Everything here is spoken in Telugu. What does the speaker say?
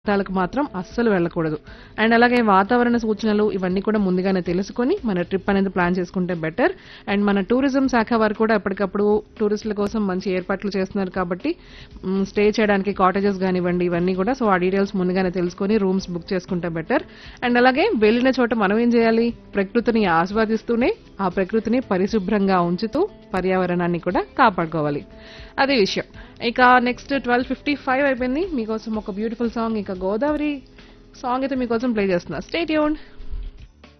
ప్రాంతాలకు మాత్రం అస్సలు వెళ్ళకూడదు అండ్ అలాగే వాతావరణ సూచనలు ఇవన్నీ కూడా ముందుగానే తెలుసుకొని మన ట్రిప్ అనేది ప్లాన్ చేసుకుంటే బెటర్ అండ్ మన టూరిజం శాఖ వారు కూడా ఎప్పటికప్పుడు టూరిస్టుల కోసం మంచి ఏర్పాట్లు చేస్తున్నారు కాబట్టి స్టే చేయడానికి కాటేజెస్ కానివ్వండి ఇవన్నీ కూడా సో ఆ డీటెయిల్స్ ముందుగానే తెలుసుకొని రూమ్స్ బుక్ చేసుకుంటే బెటర్ అండ్ అలాగే వెళ్ళిన చోట మనం ఏం చేయాలి ప్రకృతిని ఆస్వాదిస్తూనే ఆ ప్రకృతిని పరిశుభ్రంగా ఉంచుతూ పర్యావరణాన్ని కూడా కాపాడుకోవాలి అదే విషయం ఇక నెక్స్ట్ ట్వెల్వ్ ఫిఫ్టీ ఫైవ్ అయిపోయింది మీకోసం ఒక బ్యూటిఫుల్ సాంగ్ ఇక గోదావరి సాంగ్ అయితే మీకోసం ప్లే చేస్తున్నా స్టేట్ యూన్